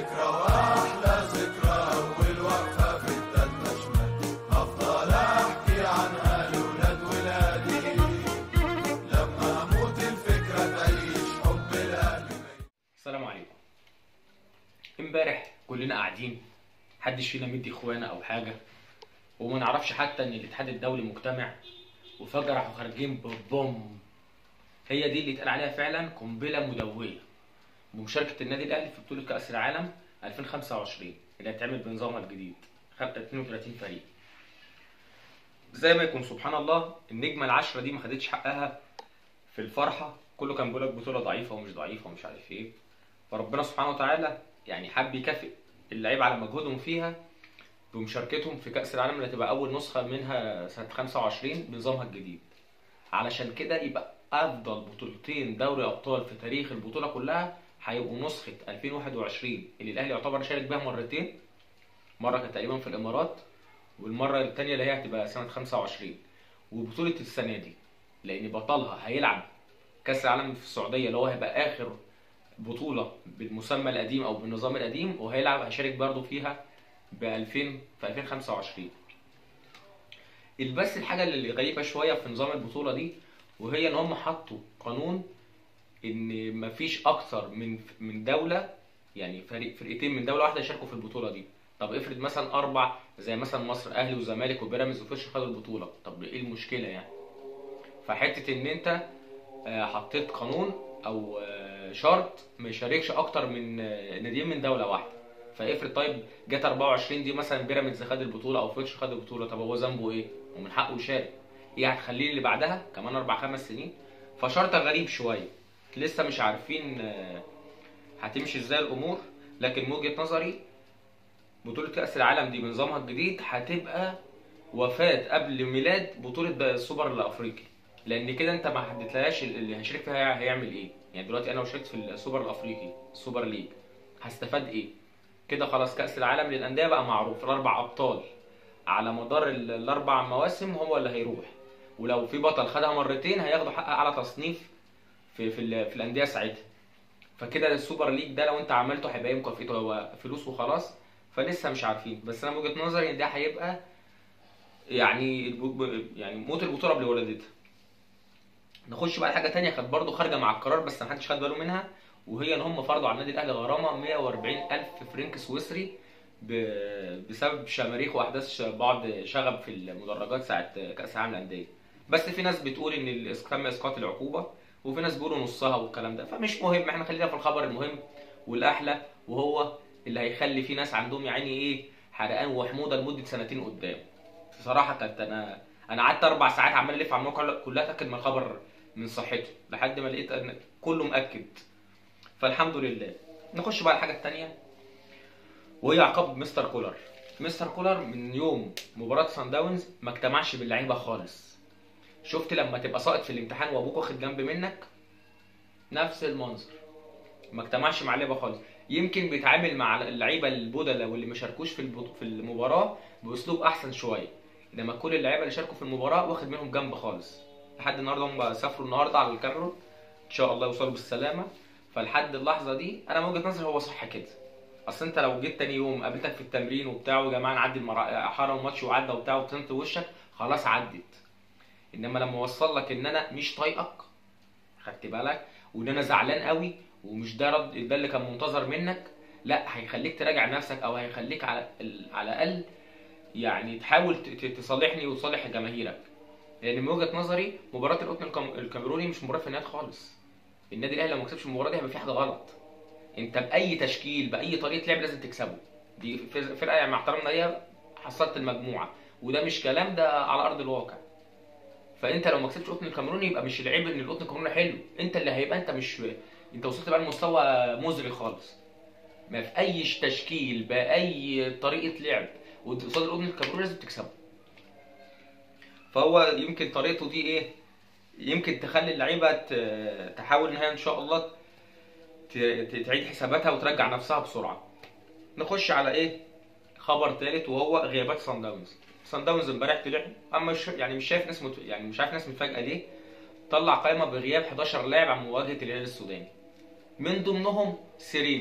ذكرى واحلى ذكرى اول وقفه في التالتة شمال هفضل احكي عنها لولاد ولادي لما اموت الفكره تعيش حب الاهل السلام عليكم امبارح كلنا قاعدين محدش فينا مدي اخوانا او حاجه وما نعرفش حتى ان الاتحاد الدولي مجتمع وفجاه راحوا خارجين ببوم هي دي اللي اتقال عليها فعلا قنبله مدويه بمشاركه النادي الاهلي في بطوله كاس العالم 2025 اللي هتتعمل بنظامها الجديد خد 32 فريق زي ما يكون سبحان الله النجمه العشره دي ما خدتش حقها في الفرحه كله كان بيقول لك بطوله ضعيفه ومش ضعيفه ومش عارف ايه فربنا سبحانه وتعالى يعني حب يكافئ اللعيبه على مجهودهم فيها بمشاركتهم في كاس العالم اللي هتبقى اول نسخه منها سنه 25 بنظامها الجديد علشان كده يبقى افضل بطولتين دوري ابطال في تاريخ البطوله كلها هيبقوا نسخه 2021 اللي الاهلي يعتبر شارك بيها مرتين مره كانت تقريبا في الامارات والمره الثانيه اللي هي هتبقى سنه 25 وبطوله السنه دي لان بطلها هيلعب كاس العالم في السعوديه اللي هو هيبقى اخر بطوله بالمسمى القديم او بالنظام القديم وهيلعب هيشارك برضه فيها ب 2000 في 2025 البس الحاجه اللي غريبه شويه في نظام البطوله دي وهي ان هم حطوا قانون ان مفيش اكتر من من دوله يعني فريق فرقتين من دوله واحده يشاركوا في البطوله دي طب افرض مثلا اربع زي مثلا مصر اهلي وزمالك وبيراميدز وفيش خدوا البطوله طب ايه المشكله يعني فحته ان انت آه، حطيت قانون او آه، شرط ما يشاركش اكتر من آه، ناديين من دوله واحده فافرض طيب جت 24 دي مثلا بيراميدز خد البطوله او فيتش خد البطوله طب هو ذنبه ايه؟ ومن حقه يشارك ايه هتخليه اللي بعدها كمان اربع خمس سنين فشرط غريب شويه لسه مش عارفين آه، هتمشي ازاي الامور لكن من وجهه نظري بطوله كاس العالم دي بنظامها الجديد هتبقى وفاه قبل ميلاد بطوله بقى السوبر الافريقي لان كده انت ما حددتلهاش اللي هيشارك فيها هيعمل ايه يعني دلوقتي انا لو شاركت في السوبر الافريقي السوبر ليج هستفاد ايه كده خلاص كاس العالم للانديه بقى معروف الاربع ابطال على مدار ال- الاربع مواسم هو اللي هيروح ولو في بطل خدها مرتين هياخدوا حق اعلى تصنيف في في, ال- في الانديه ساعتها فكده السوبر ليج ده لو انت عملته هيبقى ايه مكافئته هو فلوس وخلاص فلسه مش عارفين بس انا من وجهه نظري ان ده هيبقى يعني الب- يعني موت البطوله قبل ولادتها نخش بقى حاجه تانية كانت برضو خارجه مع القرار بس ما حدش خد باله منها وهي ان هم فرضوا على النادي الاهلي غرامه 140 الف فرنك سويسري ب- بسبب شماريخ واحداث بعض شغب في المدرجات ساعه كاس العالم للانديه بس في ناس بتقول ان ال- تم اسقاط العقوبه وفي ناس بيقولوا نصها والكلام ده فمش مهم احنا خلينا في الخبر المهم والاحلى وهو اللي هيخلي في ناس عندهم يا عيني ايه حرقان وحموضه لمده سنتين قدام بصراحه كانت انا انا قعدت اربع ساعات عمال الف على الموقع كلها اتاكد من الخبر من صحته لحد ما لقيت ان كله مأكد فالحمد لله نخش بقى على الحاجه الثانيه وهي عقاب مستر كولر مستر كولر من يوم مباراه سان داونز ما اجتمعش باللعيبه خالص شفت لما تبقى ساقط في الامتحان وابوك واخد جنب منك نفس المنظر ما اجتمعش مع اللعيبه خالص يمكن بيتعامل مع اللعيبه البودلة واللي ما شاركوش في البط- في المباراه باسلوب احسن شويه انما كل اللعيبه اللي شاركوا في المباراه واخد منهم جنب خالص لحد النهارده هم سافروا النهارده على الكاميرون ان شاء الله يوصلوا بالسلامه فلحد اللحظه دي انا من وجهه نظري هو صح كده اصل انت لو جيت تاني يوم قابلتك في التمرين وبتاع ويا جماعه نعدي المرحله وماتش وعدى وبتاع وبتنت وشك خلاص عدت انما لما اوصل لك ان انا مش طايقك خدت بالك وان انا زعلان قوي ومش ده رد ده اللي كان منتظر منك لا هيخليك تراجع نفسك او هيخليك على ال- على الاقل يعني تحاول ت- ت- تصالحني وتصالح جماهيرك لان من وجهه نظري مباراه القطن الكام- الكاميروني مش مباراه فنيات خالص النادي الاهلي لو ما كسبش المباراه دي هيبقى في حاجه غلط انت باي تشكيل باي طريقه لعب لازم تكسبه دي فر- فرقه يعني مع احترامنا ليها حصلت المجموعه وده مش كلام ده على ارض الواقع فانت لو ما كسبتش القطن الكاميروني يبقى مش العيب ان القطن الكاميروني حلو انت اللي هيبقى انت مش انت وصلت بقى لمستوى مزري خالص ما في اي تشكيل باي طريقه لعب وقصاد القطن الكاميروني لازم تكسبه فهو يمكن طريقته دي ايه يمكن تخلي اللعيبه ت- تحاول ان هي ان شاء الله ت- ت- تعيد حساباتها وترجع نفسها بسرعه نخش على ايه خبر ثالث وهو غيابات سان داونز سان داونز امبارح طلع اما مش يعني مش شايف ناس مت... يعني مش عارف ناس متفاجئه ليه طلع قائمه بغياب 11 لاعب عن مواجهه الهلال السوداني من ضمنهم سيرين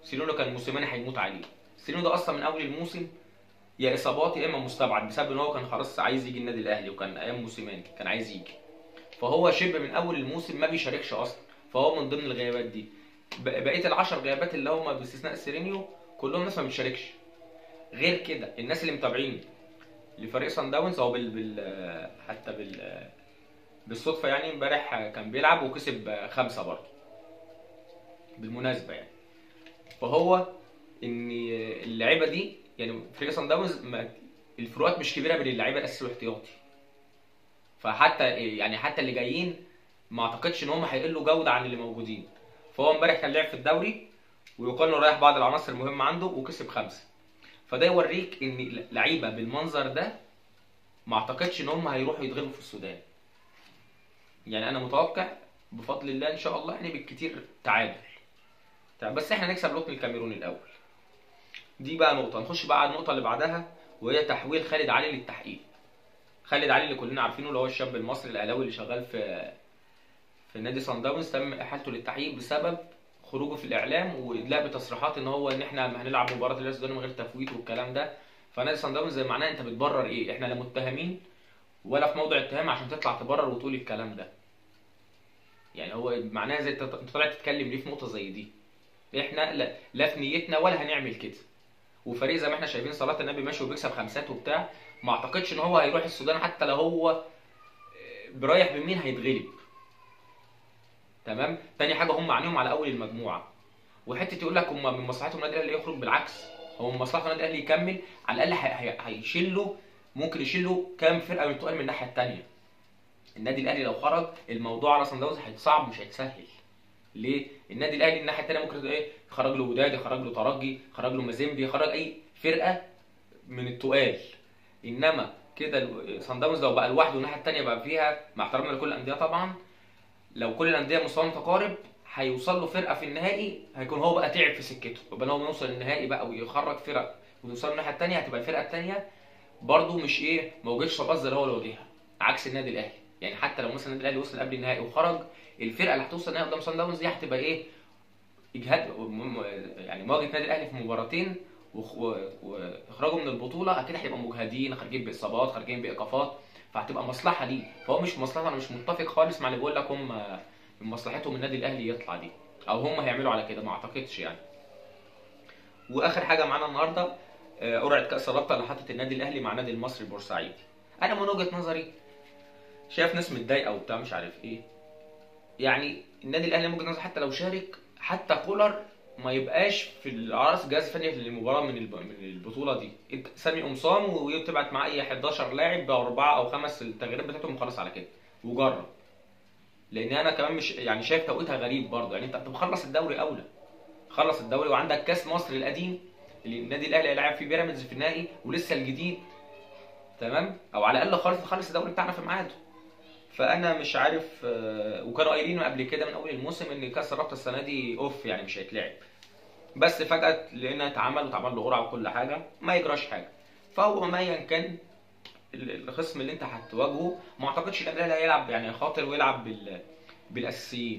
سيرينو كان موسيماني هيموت عليه سيرينو ده اصلا من اول الموسم يا اصابات يا اما مستبعد بسبب ان هو كان خلاص عايز يجي النادي الاهلي وكان ايام موسيماني كان عايز يجي فهو شبه من اول الموسم ما بيشاركش اصلا فهو من ضمن الغيابات دي ب- بقيه العشر غيابات اللي هم باستثناء سيرينيو كلهم ناس ما بتشاركش غير كده الناس اللي متابعين لفريق سان داونز او بال, بال حتى بال بالصدفه يعني امبارح كان بيلعب وكسب خمسه برضه بالمناسبه يعني فهو ان اللعيبه دي يعني فريق سان داونز ما- الفروقات مش كبيره بين اللعيبه الاساسي والاحتياطي فحتى يعني حتى اللي جايين ما اعتقدش ان هم هيقلوا جوده عن اللي موجودين فهو امبارح كان لعب في الدوري ويقال انه رايح بعض العناصر المهمه عنده وكسب خمسه فده يوريك ان لعيبه بالمنظر ده ما اعتقدش ان هم هيروحوا يتغلبوا في السودان يعني انا متوقع بفضل الله ان شاء الله يعني بالكتير تعادل طيب بس احنا نكسب لقم الكاميرون الاول دي بقى نقطه نخش بقى على النقطه اللي بعدها وهي تحويل خالد علي للتحقيق خالد علي اللي كلنا عارفينه اللي هو الشاب المصري الاهلاوي اللي شغال في في نادي صن داونز تم احالته للتحقيق بسبب خروجه في الاعلام وادلاء بتصريحات ان هو ان احنا هنلعب مباراه الهلال السوداني من غير تفويت والكلام ده فنادي صن داونز زي معناه انت بتبرر ايه احنا لا متهمين ولا في موضع اتهام عشان تطلع تبرر وتقول الكلام ده يعني هو معناها زي انت أنت طالع تتكلم ليه في نقطه زي دي احنا لا, لا في نيتنا ولا هنعمل كده وفريق زي ما احنا شايفين صلاه النبي ماشي وبيكسب خمسات وبتاع ما اعتقدش ان هو هيروح السودان حتى لو هو برايح بمين هيتغلب تمام تاني حاجه هم عينيهم على اول المجموعه وحته يقول لك هم من مصلحتهم النادي الاهلي يخرج بالعكس هو من مصلحه النادي الاهلي يكمل على الاقل هي- هي- هيشيلوا ممكن يشيلوا كام فرقه من تقال من الناحيه الثانيه النادي الاهلي لو خرج الموضوع على صن داونز هيتصعب مش هيتسهل ليه النادي الاهلي الناحيه الثانيه ممكن ايه يخرج له وداد يخرج له ترجي يخرج له مازيمبي يخرج اي فرقه من التقال انما كده ال- صن داونز لو بقى لوحده الناحيه الثانيه بقى فيها مع احترامنا لكل الانديه طبعا لو كل الانديه مستوى متقارب هيوصل له فرقه في النهائي هيكون هو بقى تعب في سكته يبقى هو يوصل النهائي بقى ويخرج فرق ويوصل الناحيه الثانيه هتبقى الفرقه الثانيه برضه مش ايه ما وجدش صفات زي اللي هو اللي واجهها عكس النادي الاهلي يعني حتى لو مثلا النادي الاهلي وصل قبل النهائي وخرج الفرقه اللي هتوصل النهائي قدام صن داونز دي هتبقى ايه اجهاد م- م- يعني مواجهه النادي الاهلي في مباراتين وخ- و- واخراجه من البطوله اكيد هيبقى مجهدين خارجين باصابات خارجين بايقافات فهتبقى مصلحه ليه فهو مش مصلحه انا مش متفق خالص مع اللي بيقول لك هم من مصلحتهم النادي الاهلي يطلع دي او هم هيعملوا على كده ما اعتقدش يعني واخر حاجه معانا النهارده آه، قرعه كاس الرابطه اللي حطت النادي الاهلي مع النادي المصري البورسعيدي انا من وجهه نظري شايف ناس متضايقه وبتاع مش عارف ايه يعني النادي الاهلي ممكن نظر حتى لو شارك حتى كولر ما يبقاش في العرس جهاز فني للمباراه من الب- من البطوله دي انت سامي قمصان وتبعت معاه اي 11 لاعب باربعه او خمس التغييرات بتاعتهم خلاص على كده وجرب لان انا كمان مش يعني شايف توقيتها غريب برضه يعني انت انت مخلص الدوري اولى خلص الدوري وعندك كاس مصر القديم اللي النادي الاهلي هيلاعب فيه بيراميدز في النهائي ولسه الجديد تمام او على الاقل خالص نخلص الدوري بتاعنا في ميعاده فانا مش عارف آه، وكانوا قايلين قبل كده من اول الموسم ان كاس الرابطه السنه دي اوف يعني مش هيتلعب بس فجاه لقينا اتعمل واتعمل له قرعه وكل حاجه ما يجراش حاجه فهو ما ايا كان ال- الخصم اللي انت هتواجهه ما اعتقدش ان الاهلي هيلعب يعني خاطر ويلعب بال بالاساسيين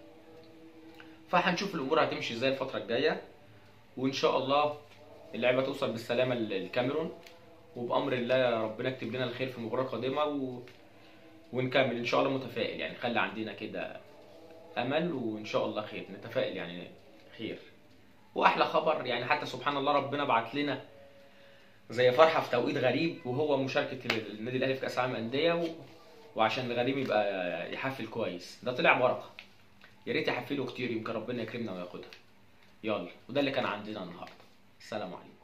فهنشوف الامور هتمشي ازاي الفتره الجايه وان شاء الله اللعيبه توصل بالسلامه للكاميرون وبامر الله ربنا يكتب لنا الخير في المباراه القادمه و... ونكمل ان شاء الله متفائل يعني خلي عندنا كده امل وان شاء الله خير نتفائل يعني خير واحلى خبر يعني حتى سبحان الله ربنا بعت لنا زي فرحه في توقيت غريب وهو مشاركه النادي الاهلي في كاس العالم للانديه و... وعشان الغريم يبقى يحفل كويس ده طلع بركه يا ريت يحفله كتير يمكن ربنا يكرمنا وياخدها يلا وده اللي كان عندنا النهارده السلام عليكم